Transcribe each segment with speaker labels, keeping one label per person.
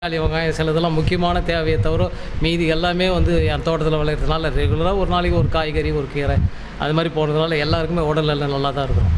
Speaker 1: தக்காளி வெங்காயம் சில இதெல்லாம் முக்கியமான தேவையை தவிர மீதி எல்லாமே வந்து என் தோட்டத்தில் விளையிறதுனால ரெகுலராக ஒரு நாளைக்கு ஒரு காய்கறி ஒரு கீரை அது மாதிரி போடுறதுனால எல்லாருக்குமே உடல் எல்லாம் நல்லா தான் இருக்கும்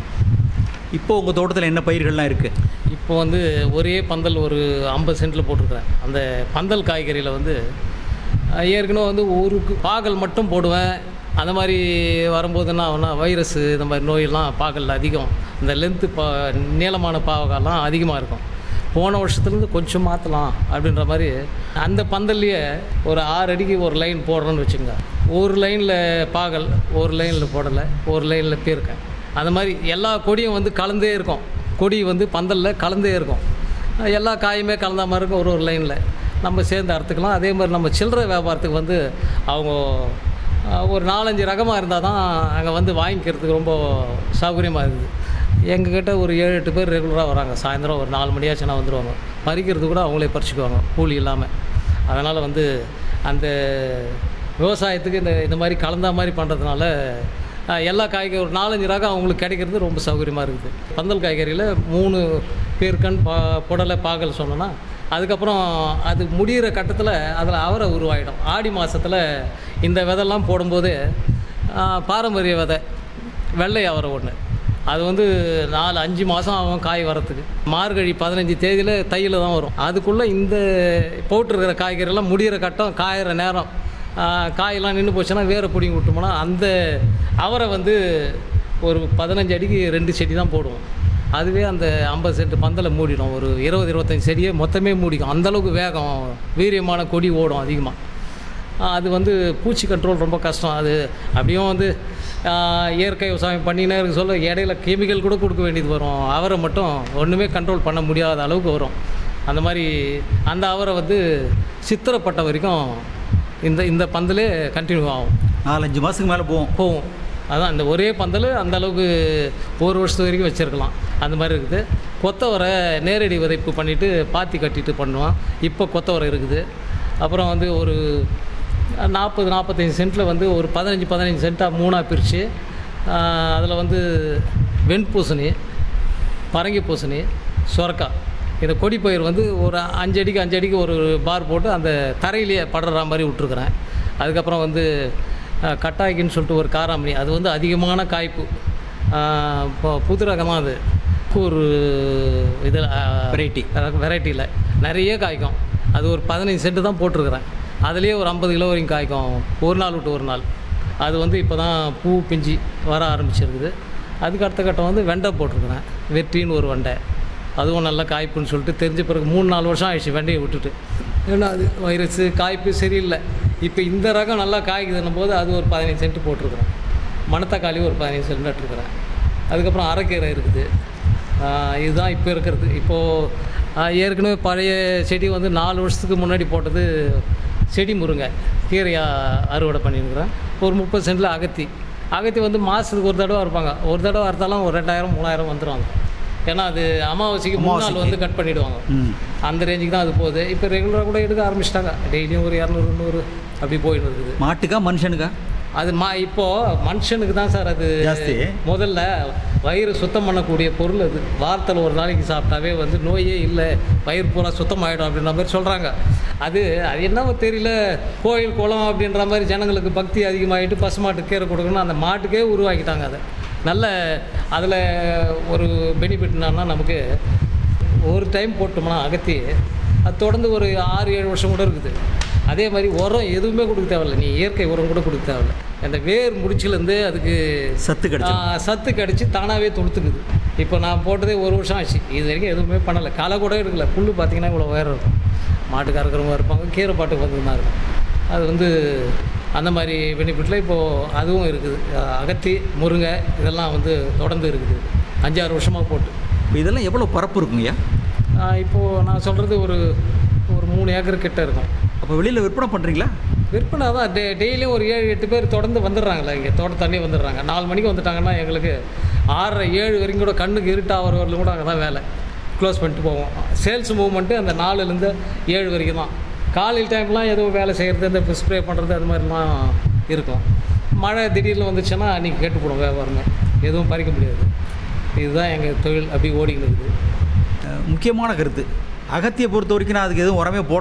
Speaker 2: இப்போ உங்கள் தோட்டத்தில் என்ன பயிர்கள்லாம் இருக்குது
Speaker 1: இப்போ வந்து ஒரே பந்தல் ஒரு ஐம்பது சென்ட்டில் போட்டிருக்கிறேன் அந்த பந்தல் காய்கறியில் வந்து அஹ், ஏற்கனவே வந்து ஒரு கு- பாகல் மட்டும் போடுவேன் அந்த மாதிரி வரும்போது என்ன ஆகும்னா வைரஸ் இந்த மாதிரி நோயெல்லாம் பாகலில் அதிகம் இந்த லென்த்து பா நீளமான பாவகாலாம் அதிகமாக இருக்கும் போன வருஷத்துலேருந்து கொஞ்சம் மாற்றலாம் அப்படின்ற மாதிரி அந்த பந்தல்லையே ஒரு ஆறு அடிக்கு ஒரு லைன் போடுறோன்னு வச்சுங்க ஒரு லைனில் பாகல் ஒரு லைனில் போடலை ஒரு லைனில் பீர்க்கேன் அந்த மாதிரி எல்லா கொடியும் வந்து கலந்தே இருக்கும் கொடி வந்து பந்தலில் கலந்தே இருக்கும் எல்லா காயுமே கலந்த மாதிரி இருக்கும் ஒரு ஒரு லைனில் நம்ம சேர்ந்து அறுத்துக்கலாம் அதே மாதிரி நம்ம சில்லறை வியாபாரத்துக்கு வந்து அவங்க அஹ், ஒரு நாலஞ்சு ரகமாக இருந்தால் தான் அங்கே வந்து வாங்கிக்கிறதுக்கு ரொம்ப சௌகரியமாக இருக்குது எங்ககிட்ட ஒரு ஏழு எட்டு பேர் ரெகுலராக வராங்க சாயந்தரம் ஒரு நாலு மணியாச்சுன்னா வந்துடுவாங்க பறிக்கிறது கூட அவங்களே பறிச்சுக்குவாங்க கூலி இல்லாமல் அதனால் வந்து அந்த விவசாயத்துக்கு இந்த இந்த மாதிரி கலந்தா மாதிரி பண்ணுறதுனால அஹ், எல்லா காய்கறி ஒரு நாலஞ்சு ரகம் அவங்களுக்கு கிடைக்கிறது ரொம்ப சௌகரியமாக இருக்குது பந்தல் காய்கறியில் மூணு பேர்கண் பா புடலை பாகல் சொன்னோன்னா அதுக்கப்புறம் அது முடிகிற கட்டத்தில் அதில் அவரை உருவாயிடும் ஆடி மாதத்தில் இந்த விதைலாம் போடும்போது அஹ், பாரம்பரிய விதை வெள்ளை அவரை ஒன்று அது வந்து நாலு அஞ்சு மாதம் ஆகும் காய் வரத்துக்கு மார்கழி பதினஞ்சு தேதியில் தையில் தான் வரும் அதுக்குள்ளே இந்த போட்டிருக்கிற காய்கறியெல்லாம் முடிகிற கட்டம் காயிற நேரம் ஆ, காயெல்லாம் நின்று போச்சுன்னா வேற பிடிங்கி விட்டோம்னா அந்த அவரை வந்து ஒரு பதினஞ்சு அடிக்கு ரெண்டு செடி தான் போடுவோம் அதுவே அந்த ஐம்பது சென்ட் பந்தலை மூடிடும் ஒரு இருபது இருபத்தஞ்சி செடியை மொத்தமே மூடிக்கும் அந்தளவுக்கு வேகம் வீரியமான கொடி ஓடும் அதிகமாக ஆஹ் அது வந்து பூச்சி கண்ட்ரோல் ரொம்ப கஷ்டம் அது அப்படியும் வந்து ஆஹ் இயற்கை விவசாயம் பண்ணினே இருக்க சொல்ல இடையில கெமிக்கல் கூட கொடுக்க வேண்டியது வரும் அவரை மட்டும் ஒன்றுமே கண்ட்ரோல் பண்ண முடியாத அளவுக்கு வரும் அந்த மாதிரி அந்த அவரை வந்து சித்திரப்பட்ட வரைக்கும் இந்த இந்த பந்தலே கண்டினியூ ஆகும்
Speaker 2: நாலஞ்சு மாதத்துக்கு மேலே போவோம்
Speaker 1: போகும் அதான் அந்த ஒரே பந்தல் அந்த அளவுக்கு ஒரு வருஷத்து வரைக்கும் வச்சுருக்கலாம் அந்த மாதிரி இருக்குது கொத்தவரை நேரடி விதைப்பு பண்ணிவிட்டு பாத்தி கட்டிட்டு பண்ணுவோம் இப்போ கொத்தவரை இருக்குது அப்புறம் வந்து ஒரு நாற்பது நாற்பத்தஞ்சு சென்ட்டில் வந்து ஒரு பதினஞ்சு பதினஞ்சு சென்ட்டாக மூணாக பிரித்து அதில் வந்து வெண்பூசணி பரங்கி பூசணி சொரக்காய் இந்த கொடி பயிர் வந்து ஒரு அஞ்சு அடிக்கு அஞ்சு அடிக்கு ஒரு பார் போட்டு அந்த தரையிலேயே படுற மாதிரி விட்ருக்குறேன் அதுக்கப்புறம் வந்து அஹ், கட்டாய்க்குன்னு சொல்லிட்டு ஒரு காராமணி அது வந்து அதிகமான காய்ப்பு அஹ், இப்போ புது ரகமாக அது ஒரு இதில்
Speaker 2: Variety.
Speaker 1: வெரைட்டியில் நிறைய காய்க்கும் அது ஒரு பதினஞ்சு சென்ட்டு தான் போட்டிருக்கிறேன் அதுலேயே ஒரு ஐம்பது கிலோ வரைக்கும் காய்க்கும் ஒரு நாள் விட்டு ஒரு நாள் அது வந்து இப்போ தான் பூ பிஞ்சு வர ஆரம்பிச்சிருக்குது அதுக்கு அடுத்த கட்டம் வந்து வெண்டை போட்டிருக்கிறேன் வெற்றின்னு ஒரு வெண்டை அதுவும் நல்ல காய்ப்புன்னு சொல்லிட்டு தெரிஞ்ச பிறகு மூணு நாலு வருஷம் ஆயிடுச்சு வெண்டையை விட்டுட்டு ஏன்னா அது வைரஸு காய்ப்பு சரியில்லை இப்போ இந்த ரகம் நல்லா காய்க்குதுன்னும் போது அது ஒரு பதினஞ்சு சென்ட் போட்டிருக்கிறேன் மணத்தக்காளி ஒரு பதினஞ்சு சென்ட் நட்டுருக்கிறேன் அதுக்கப்புறம் அரைக்கீரை இருக்குது ஆஹ் இதுதான் இப்போ இருக்கிறது இப்போது ஏற்கனவே பழைய செடி வந்து நாலு வருஷத்துக்கு முன்னாடி போட்டது செடி முருங்கை கீரையாக அறுவடை பண்ணியிருக்கிறேன் ஒரு முப்பது சென்டில் அகத்தி அகத்தி வந்து மாதத்துக்கு ஒரு தடவை இருப்பாங்க ஒரு தடவை அறுத்தாலும் ஒரு ரெண்டாயிரம் மூணாயிரம் வந்துடுவாங்க ஏன்னா அது அமாவாசைக்கு முன்னாள் வந்து கட் பண்ணிவிடுவாங்க
Speaker 2: ம்
Speaker 1: அந்த ரேஞ்சுக்கு தான் அது போகுது இப்போ ரெகுலராக கூட எடுக்க ஆரம்பிச்சிட்டாங்க டெய்லியும் ஒரு இரநூறு நூறு அப்படி போயிட்டு இருக்குது
Speaker 2: மாட்டுக்கா மனுஷனுக்கா
Speaker 1: அது மா இப்போது மனுஷனுக்கு தான் சார் அது
Speaker 2: ஜாஸ்தி.
Speaker 1: முதல்ல வயிறு சுத்தம் பண்ணக்கூடிய பொருள் அது வாரத்தில் ஒரு நாளைக்கு சாப்பிட்டாவே வந்து நோயே இல்லை வயிறு பூரா சுத்தமாயிடும் அப்படின்ற மாதிரி சொல்கிறாங்க அது அது என்னவோ தெரியல கோயில் குளம் அப்படின்ற மாதிரி ஜனங்களுக்கு பக்தி அதிகமாகிட்டு பசுமாட்டுக்கு கீரை கொடுக்கணும் அந்த மாட்டுக்கே உருவாக்கிட்டாங்க அதை நல்ல அதில் ஒரு பெனிஃபிட் என்னன்னா நமக்கு ஒரு டைம் போட்டோம்னா அகத்தி அது தொடர்ந்து ஒரு ஆறு ஏழு வருஷம் கூட இருக்குது அதே மாதிரி உரம் எதுவுமே கொடுக்க தேவையில்ல நீ இயற்கை உரம் கூட கொடுக்க தேவையில்ல அந்த வேர் முடிச்சிலேருந்து அதுக்கு
Speaker 2: சத்து கிடைச்சு
Speaker 1: ஆ, சத்து கிடச்சி தானாகவே தொடுத்துக்குது இப்போ நான் போட்டதே ஒரு வருஷம் ஆச்சு இது வரைக்கும் எதுவுமே பண்ணலை களை கூட எடுக்கல புல் பார்த்தீங்கன்னா இவ்வளோ உயரம் இருக்கும் மாட்டுக்கு அறுக்கிறவங்க இருப்பாங்க கீரை பாட்டுக்கு வந்து தான் இருக்கும் அது வந்து அந்த மாதிரி பெனிஃபிட்டில் இப்போது அதுவும் இருக்குது அஹ், அகத்தி முருங்கை இதெல்லாம் வந்து தொடர்ந்து இருக்குது அஞ்சாறு வருஷமாக போட்டு
Speaker 2: இப்போ இதெல்லாம் எவ்வளோ பரப்பு இருக்குங்கய்யா
Speaker 1: ஆஹ் இப்போது நான் சொல்கிறது ஒரு ஒரு மூணு ஏக்கர் கிட்ட இருக்கும்
Speaker 2: அப்போ வெளியில் விற்பனை பண்ணுறீங்களா
Speaker 1: விற்பனை தான் டெ டெய்லியும் ஒரு ஏழு எட்டு பேர் தொடர்ந்து வந்துடுறாங்களே இங்கே தோட்ட தண்ணி வந்துடுறாங்க நாலு மணிக்கு வந்துட்டாங்கன்னா எங்களுக்கு ஆறரை ஏழு வரைக்கும் கூட கண்ணுக்கு இருட்டாகிற வரலும் கூட அங்கே தான் வேலை க்ளோஸ் பண்ணிட்டு போவோம் சேல்ஸ் மூவ்மெண்ட்டு அந்த நாலுலேருந்து ஏழு வரைக்கும் தான் காலையில் டைம்லாம் எதுவும் வேலை செய்கிறது இந்த ஸ்ப்ரே பண்ணுறது அது மாதிரிலாம் இருக்கும் மழை திடீர்னு வந்துச்சுன்னா அன்றைக்கி கெட்டுப்படும் வியாபாரமே எதுவும் பறிக்க முடியாது இதுதான் எங்கள் தொழில் அப்படி ஓடிக்கிட்டு இருக்குது
Speaker 2: அஹ் முக்கியமான கருத்து அகத்தியை பொறுத்த வரைக்கும் நான் அதுக்கு எதுவும் உரமே போட